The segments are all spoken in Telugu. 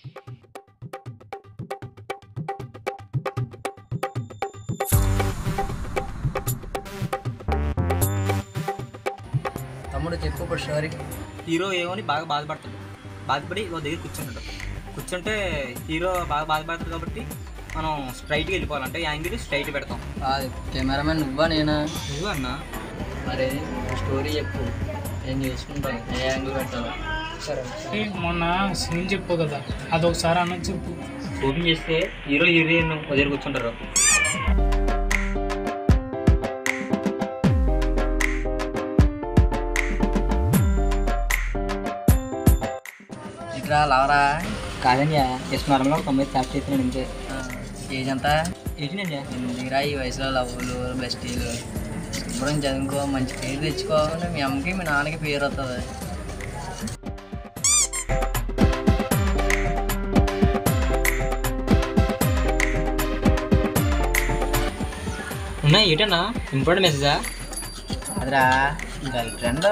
తమ్ముడు చెప్పు ఇప్పుడు స్టోరీ హీరో ఏమని బాగా బాధపడతాడు బాధపడి ఓ దగ్గర కూర్చుంటాడు కూర్చుంటే హీరో బాగా బాధపడతాడు కాబట్టి మనం స్ట్రైట్గా వెళ్ళిపోవాలంటే యాంగిల్ స్ట్రైట్ పెడతాం కాదు కెమెరామెన్ నువ్వా నేనా నువ్వు అన్నా మరి స్టోరీ చెప్పు నేను చూసుకుంటాను ఏ యాంగిల్ పెట్టాలో సరే ఏ, మొన్న సీన్ చెప్పు కదా అదొకసారి అన్న చెప్పు ఓపెన్ చేస్తే హీరో హీరోయిన్ ఓ దగ్గర కూర్చుంటారు ఇట్రా లవరా కాదండి జస్ట్ నార్మల్గా తొంభై స్టార్ట్ చేస్తున్నాడు అంతే ఏజ్ ఎంత ఎయిటీన్ అండి ఎందుకురా ఈ వయసులో లవ్వులు బెస్టీలు శుభ్రం చదువుకో మంచి పేరు తెచ్చుకో మీ అమ్మకి మీ నాన్నకి పేరు వస్తుంది ఉన్నాయి ఏంటన్నా ఇంపార్టెంట్ మెసేజా అదిరా గర్ల్ ఫ్రెండ్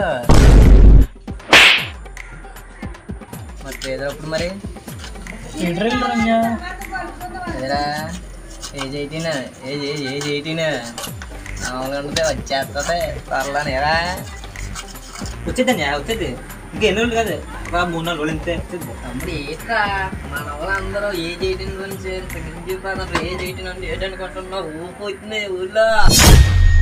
మరి పేదరప్పుడు మరి ఎడ్రెల్ రంగా అదిరా age eighteen age age age eighteen మామూలుగా ఉంటే వచ్చేస్తుంది త్వరలోనేరా వచ్చేద్దండి వచ్చేది ఇంకా ఎన్ని రోజులు కాదు ఒక మూడు నాలుగు రోజులు అంతే వచ్చేది తమ్ముడు ఏంట్రా మన వాళ్ళందరూ ఏజ్ ఎయిటీన్ గురించి ఏజ్ ఎయిటీన్ అంటే ఏంటి అనుకుంటున్నావు ఊపు వచ్చింది ఊళ్ళో